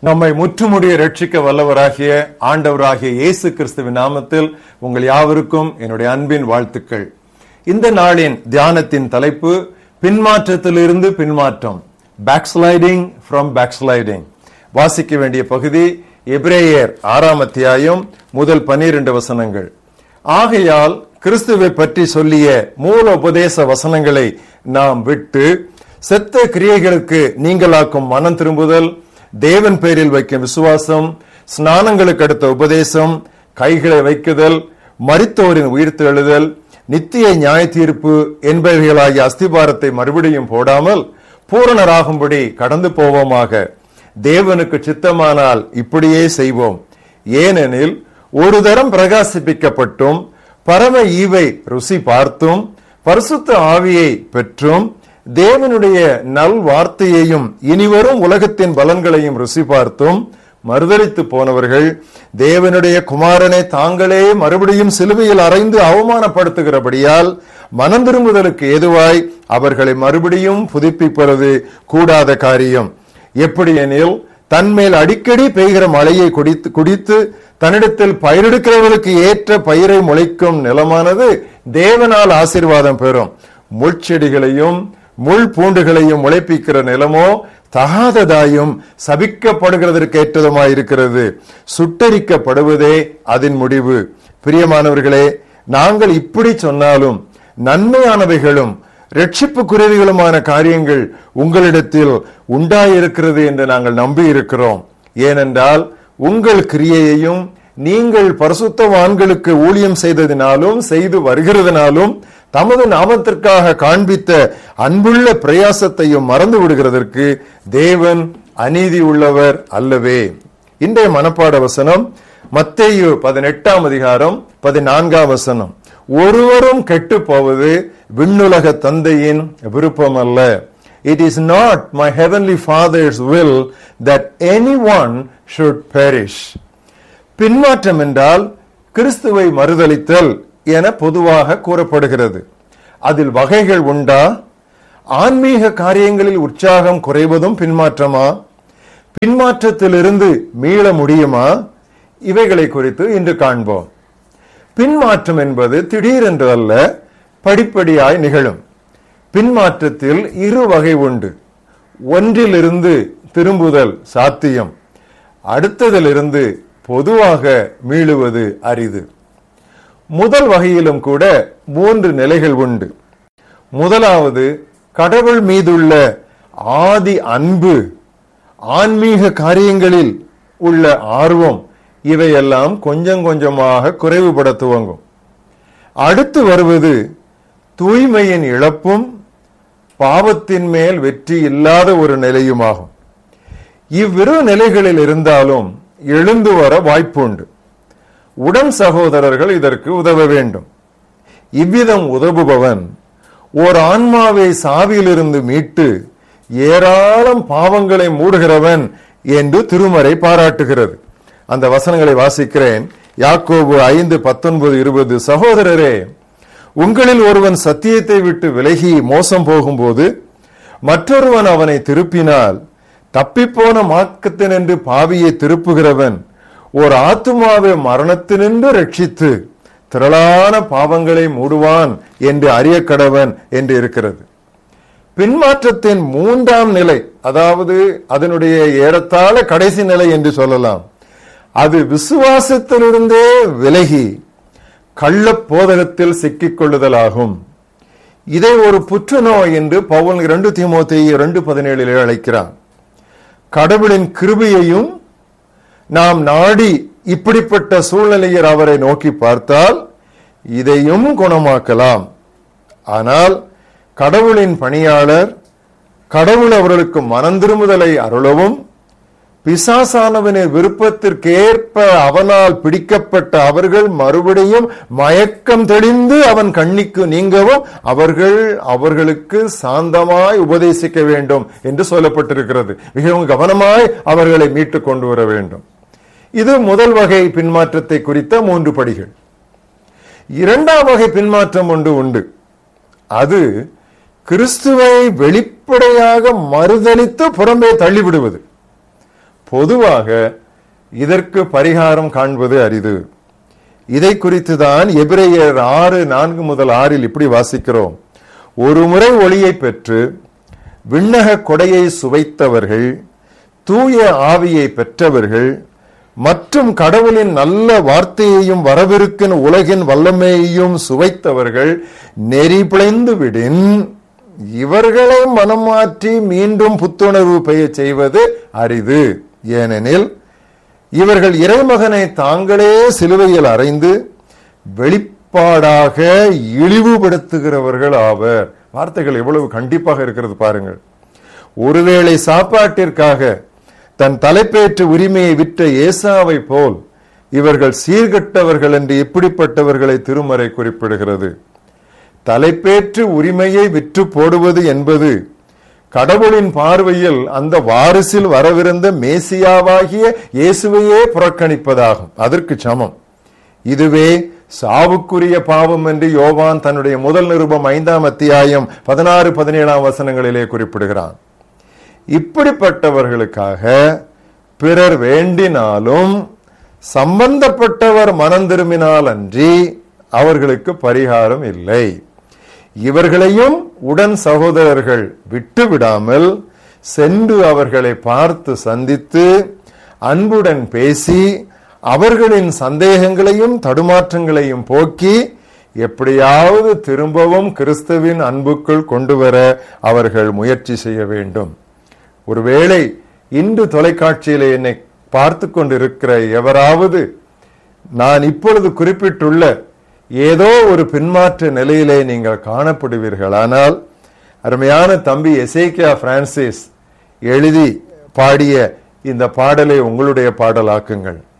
நம்மை முற்றுமுடிய ரட்சிக்க வல்லவராகிய ஆண்டவராகிய இயேசு கிறிஸ்துவின் நாமத்தில் உங்கள் யாவருக்கும் என்னுடைய அன்பின் வாழ்த்துக்கள் இந்த நாளின் தியானத்தின் தலைப்பு பின்மாற்றத்திலிருந்து பின்மாற்றம் பேக்ஸ்லைடிங் ஃப்ரம் பேக்ஸ்லைடிங் வாசிக்க வேண்டிய பகுதி எபிரேயர் ஆறாம் அத்தியாயம் முதல் பனிரெண்டு வசனங்கள் ஆகையால் கிறிஸ்துவை பற்றி சொல்லிய மூல உபதேச வசனங்களை நாம் விட்டு செத்த கிரியைகளுக்கு நீங்களாக்கும் மனம் திரும்புதல் தேவன் பேரில் வைக்கும் விசுவாசம் ஸ்நானங்களுக்கு அடுத்த உபதேசம் கைகளை வைக்குதல் மரித்தோரின் உயிர்த்தெழுதல் நித்திய நியாய தீர்ப்பு என்பவைகளாகிய அஸ்திபாரத்தை மறுபடியும் போடாமல் பூரணராகும்படி கடந்து போவோமாக தேவனுக்கு சித்தமானால் இப்படியே செய்வோம் ஏனெனில் ஒரு தரம் பிரகாசிப்பிக்கப்பட்டும் பரம ஈவை ருசி பார்த்தும் பரிசுத்த ஆவியை பெற்றும் தேவனுடைய நல் வார்த்தையையும் இனிவரும் உலகத்தின் பலன்களையும் ருசி பார்த்தும் மறுதளித்து போனவர்கள் தேவனுடைய குமாரனை தாங்களே மறுபடியும் சிலுவையில் அறைந்து அவமானப்படுத்துகிறபடியால் மனம் திரும்புதலுக்கு ஏதுவாய் அவர்களை மறுபடியும் புதுப்பிப்பது கூடாத காரியம் எப்படி எனில் தன்மேல் அடிக்கடி பெய்கிற மழையை குடித்து குடித்து தன்னிடத்தில் பயிரெடுக்கிறவர்களுக்கு ஏற்ற பயிரை முளைக்கும் நிலமானது தேவனால் ஆசீர்வாதம் பெறும் முள்செடிகளையும் முள் பூண்டுகளையும் முளைப்பிக்கிற நிலமோ தகாததாயும் சபிக்கப்படுகிறதற்கு ஏற்றதுமாயிருக்கிறது சுட்டரிக்கப்படுவதே அதன் முடிவு பிரியமானவர்களே நாங்கள் இப்படி சொன்னாலும் நன்மையானவைகளும் ரட்சிப்புக்குரியவைகளுமான காரியங்கள் உங்களிடத்தில் உண்டாயிருக்கிறது என்று நாங்கள் நம்பி இருக்கிறோம் ஏனென்றால் உங்கள் கிரியையையும் நீங்கள் பரிசுத்தவான்களுக்கு ஊழியம் செய்ததினாலும் செய்து வருகிறதுனாலும் தமது நாமத்திற்காக காண்பித்த அன்புள்ள பிரயாசத்தையும் மறந்து விடுகிறதற்கு தேவன் அநீதி உள்ளவர் அல்லவே இன்றைய மனப்பாட வசனம் மத்தேயு பதினெட்டாம் அதிகாரம் பதினான்காம் வசனம் ஒருவரும் கெட்டு போவது விண்ணுலக தந்தையின் விருப்பம் அல்ல it is not my heavenly father's will that any one should perish பின்மாற்றம் என்றால் கிறிஸ்துவை மறுதளித்தல் என பொதுவாக கூறப்படுகிறது அதில் வகைகள் உண்டா ஆன்மீக காரியங்களில் உற்சாகம் குறைவதும் பின்மாற்றமா பின்மாற்றத்திலிருந்து மீள முடியுமா இவைகளை குறித்து இன்று காண்போம் பின்மாற்றம் என்பது திடீரென்று அல்ல படிப்படியாய் நிகழும் பின்மாற்றத்தில் இரு வகை உண்டு ஒன்றிலிருந்து திரும்புதல் சாத்தியம் அடுத்ததிலிருந்து பொதுவாக மீளுவது அரிது முதல் வகையிலும் கூட மூன்று நிலைகள் உண்டு முதலாவது கடவுள் மீதுள்ள ஆதி அன்பு ஆன்மீக காரியங்களில் உள்ள ஆர்வம் இவையெல்லாம் கொஞ்சம் கொஞ்சமாக குறைவுபட துவங்கும் அடுத்து வருவது தூய்மையின் இழப்பும் பாவத்தின் மேல் வெற்றி இல்லாத ஒரு நிலையுமாகும் இவ்விரு நிலைகளில் இருந்தாலும் எழுந்து வர வாய்ப்புண்டு உடன் சகோதரர்கள் இதற்கு உதவ வேண்டும் இவ்விதம் உதவுபவன் ஓர் ஆன்மாவை சாவியிலிருந்து மீட்டு ஏராளம் பாவங்களை மூடுகிறவன் என்று திருமறை பாராட்டுகிறது அந்த வசனங்களை வாசிக்கிறேன் யாக்கோபு ஐந்து பத்தொன்பது இருபது சகோதரரே உங்களில் ஒருவன் சத்தியத்தை விட்டு விலகி மோசம் போகும்போது மற்றொருவன் அவனை திருப்பினால் தப்பிப்போன மார்க்கத்தினின்று பாவியை திருப்புகிறவன் ஓர் ஆத்துமாவை மரணத்தினின்று ரட்சித்து திரளான பாவங்களை மூடுவான் என்று அறிய கடவன் என்று இருக்கிறது பின்மாற்றத்தின் மூன்றாம் நிலை அதாவது அதனுடைய ஏறத்தாழ கடைசி நிலை என்று சொல்லலாம் அது விசுவாசத்திலிருந்தே விலகி கள்ள போதகத்தில் சிக்கிக் கொள்ளுதலாகும் இதை ஒரு புற்றுநோய் என்று பவுல் இரண்டு திமுத்தி இரண்டு பதினேழிலே அழைக்கிறான் கடவுளின் கிருபியையும் நாம் நாடி இப்படிப்பட்ட சூழ்நிலையில் அவரை நோக்கி பார்த்தால் இதையும் குணமாக்கலாம் ஆனால் கடவுளின் பணியாளர் கடவுள் அவர்களுக்கு மனம் திரும்புதலை அருளவும் பிசாசானவனின் விருப்பத்திற்கேற்ப அவனால் பிடிக்கப்பட்ட அவர்கள் மறுபடியும் மயக்கம் தெளிந்து அவன் கண்ணிக்கு நீங்கவும் அவர்கள் அவர்களுக்கு சாந்தமாய் உபதேசிக்க வேண்டும் என்று சொல்லப்பட்டிருக்கிறது மிகவும் கவனமாய் அவர்களை மீட்டு கொண்டு வர வேண்டும் இது முதல் வகை பின்மாற்றத்தை குறித்த மூன்று படிகள் இரண்டாம் வகை பின்மாற்றம் ஒன்று உண்டு அது கிறிஸ்துவை வெளிப்படையாக மறுதலித்து புறம்பே தள்ளிவிடுவது பொதுவாக இதற்கு பரிகாரம் காண்பது அரிது இதை குறித்து தான் எபிரேயர் ஆறு நான்கு முதல் ஆறில் இப்படி வாசிக்கிறோம் ஒரு முறை ஒளியை பெற்று விண்ணக கொடையை சுவைத்தவர்கள் தூய ஆவியை பெற்றவர்கள் மற்றும் கடவுளின் நல்ல வார்த்தையையும் வரவிருக்கும் உலகின் வல்லமையையும் சுவைத்தவர்கள் நெறி பிழைந்து விடின் இவர்களை மனம் மாற்றி மீண்டும் புத்துணர்வு பெய்ய செய்வது அரிது ஏனெனில் இவர்கள் இறைமகனை தாங்களே சிலுவையில் அறைந்து வெளிப்பாடாக இழிவுபடுத்துகிறவர்கள் ஆவர் வார்த்தைகள் எவ்வளவு கண்டிப்பாக இருக்கிறது பாருங்கள் ஒருவேளை சாப்பாட்டிற்காக தன் தலைப்பேற்று உரிமையை விற்ற ஏசாவை போல் இவர்கள் சீர்கட்டவர்கள் என்று எப்படிப்பட்டவர்களை திருமறை குறிப்பிடுகிறது தலைப்பேற்று உரிமையை விற்று போடுவது என்பது கடவுளின் பார்வையில் அந்த வாரிசில் வரவிருந்த மேசியாவாகிய இயேசுவையே புறக்கணிப்பதாகும் அதற்கு சமம் இதுவே சாவுக்குரிய பாவம் என்று யோவான் தன்னுடைய முதல் நிருபம் ஐந்தாம் அத்தியாயம் பதினாறு பதினேழாம் வசனங்களிலே குறிப்பிடுகிறான் இப்படிப்பட்டவர்களுக்காக பிறர் வேண்டினாலும் சம்பந்தப்பட்டவர் மனம் திரும்பினால் அன்றி அவர்களுக்கு பரிகாரம் இல்லை இவர்களையும் உடன் சகோதரர்கள் விட்டு விடாமல் சென்று அவர்களை பார்த்து சந்தித்து அன்புடன் பேசி அவர்களின் சந்தேகங்களையும் தடுமாற்றங்களையும் போக்கி எப்படியாவது திரும்பவும் கிறிஸ்துவின் அன்புக்குள் கொண்டு வர அவர்கள் முயற்சி செய்ய வேண்டும் ஒருவேளை இன்று தொலைக்காட்சியில என்னை பார்த்து கொண்டிருக்கிற எவராவது நான் இப்பொழுது குறிப்பிட்டுள்ள ஏதோ ஒரு பின்மாற்ற நிலையிலே நீங்கள் காணப்படுவீர்களானால் அருமையான தம்பி எசேக்கியா பிரான்சிஸ் எழுதி பாடிய இந்த பாடலை உங்களுடைய பாடலாக்குங்கள்